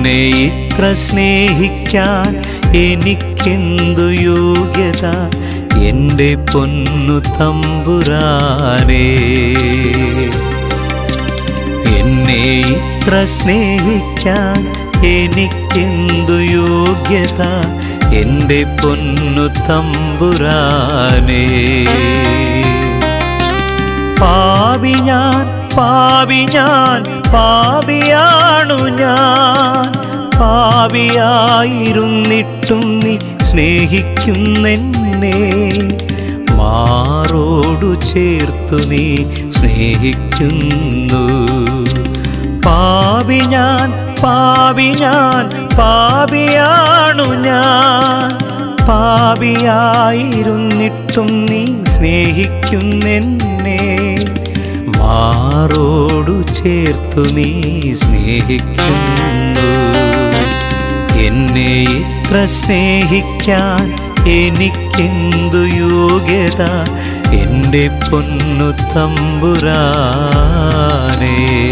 എന്നെ ഇത്ര സ്നേഹിക്കാൻ എനിക്കെന്തു യോഗ്യത എൻ്റെ പൊന്നു തമ്പുരാനേ എന്നെ ഇത്ര സ്നേഹിക്കാൻ എനിക്കെന്തു യോഗ്യത എൻ്റെ പൊന്നു തമ്പുരാനേ പാവി ഞാൻ പാവി ഞാൻ പാപിയാണു ഞാൻ പാപിയായിരുന്നിട്ടും നീ സ്നേഹിക്കുന്നെന്നെ മാറോടു ചേർത്തു നീ സ്നേഹിക്കുന്നു പാവി ഞാൻ പാവി ഞാൻ പാപിയാണു ഞാൻ പാപിയായിരുന്നിട്ടും നീ സ്നേഹിക്കുന്നെന്നെ മാറോടു ചേർത്തു നീ സ്നേഹിക്കുന്നു എന്നെ ഇത്ര സ്നേഹിക്കാൻ എനിക്കെന്തു യോഗ്യത എൻ്റെ പൊന്നു തമ്പുരാനേ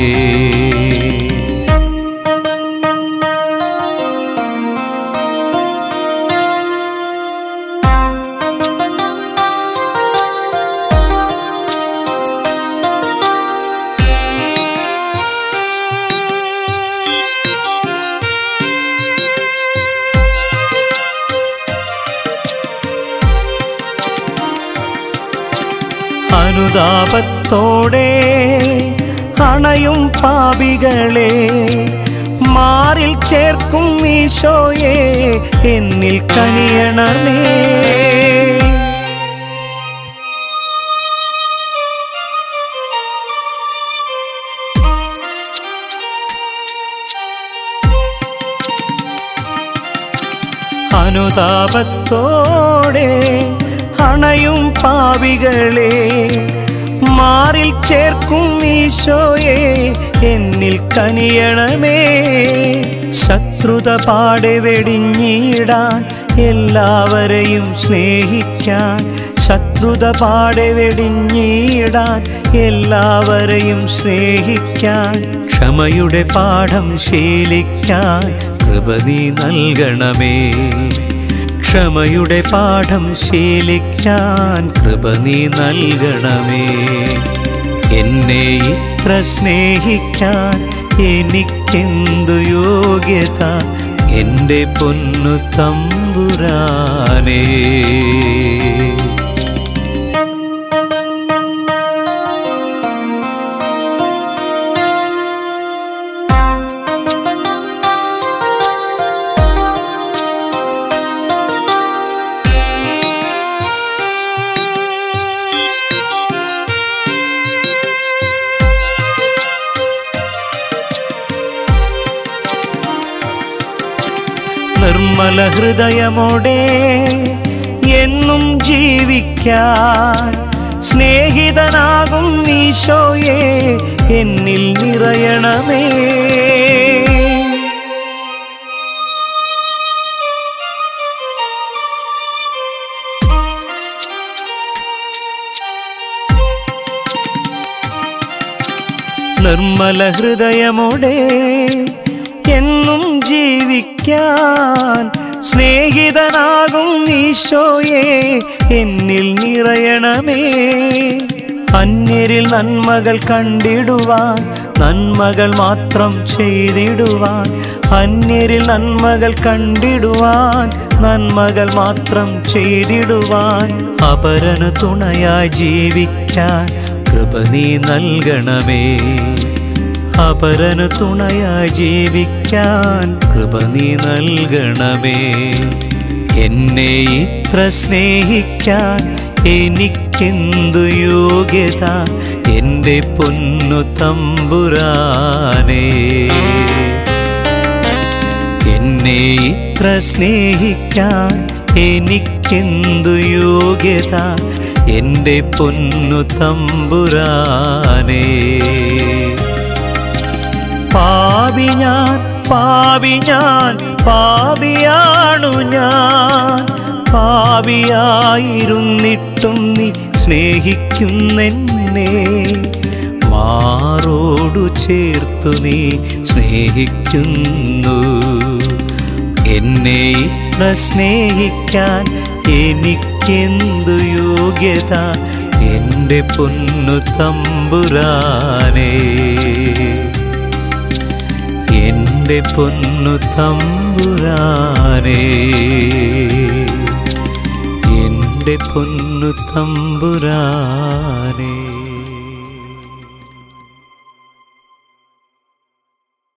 അനുതാപത്തോടെ അണയും പാപികളെ മാറിൽ ചേർക്കും ഈശോയെ എന്നിൽ കനിയണമേ അനുതാപത്തോടെ അണയും പാവികളെ മാറിൽ ചേർക്കും ഈശോയെ എന്നിൽ കനിയണമേ ശത്രുത പാടെ വെടിഞ്ഞിടാൻ എല്ലാവരെയും സ്നേഹിക്കാൻ ശത്രുത പാടെ വെടിഞ്ഞിടാൻ എല്ലാവരെയും സ്നേഹിക്കാൻ ക്ഷമയുടെ പാഠം ശീലിക്കാൻ കൃപ നീ നൽകണമേ ക്ഷമയുടെ പാഠം ശീലിക്കാൻ കൃപ നീ നൽകണമേ എന്നെ ഇത്ര സ്നേഹിക്കാൻ എനിക്കെന്തു യോഗ്യത എൻ്റെ പൊന്നു തമ്പുരാനേ നിർമ്മല ഹൃദയമോടെ എന്നും ജീവിക്കാൻ സ്നേഹിതനാകും ഈശോയെ എന്നിൽ നിറയണമേ നിർമ്മല ഹൃദയമോടെ എന്നും ജീവിക്കാൻ സ്നേഹിതനാകും ഈശോയെ എന്നിൽ നിറയണമേ അന്യരിൽ നന്മകൾ കണ്ടിടുവാൻ നന്മകൾ മാത്രം ചെയ്തിടുവാൻ അന്യരിൽ നന്മകൾ കണ്ടിടുവാൻ നന്മകൾ മാത്രം ചെയ്തിടുവാൻ അപരന് തുണയായി ജീവിക്കാൻ കൃപ നീ നൽകണമേ അപരന് തുണയായി ജീവിക്കാൻ കൃപ നീ നൽകണമേ എന്നെ ഇത്ര സ്നേഹിക്കാൻ എനിക്കെന്തു യോഗ്യത എൻ്റെ പൊന്നു തമ്പുരാനേ എന്നെ ഇത്ര സ്നേഹിക്കാൻ എനിക്കെന്തു യോഗ്യത എൻ്റെ പൊന്നു തമ്പുരാനേ പാപി ഞാൻ പാപി ഞാൻ പാപിയാണു ഞാൻ പാപിയായിരുന്നിട്ടും നീ സ്നേഹിക്കുന്നെന്നെ മാറോടു ചേർത്തു നീ സ്നേഹിക്കുന്നു എന്നെ ഇത്ര സ്നേഹിക്കാൻ എനിക്കെന്തു യോഗ്യത എൻ്റെ പൊന്നു തമ്പുരാനേ എൻ്റെ പൊന്നു തമ്പുരാനേ എൻ്റെ പൊന്നു തമ്പുരാനേ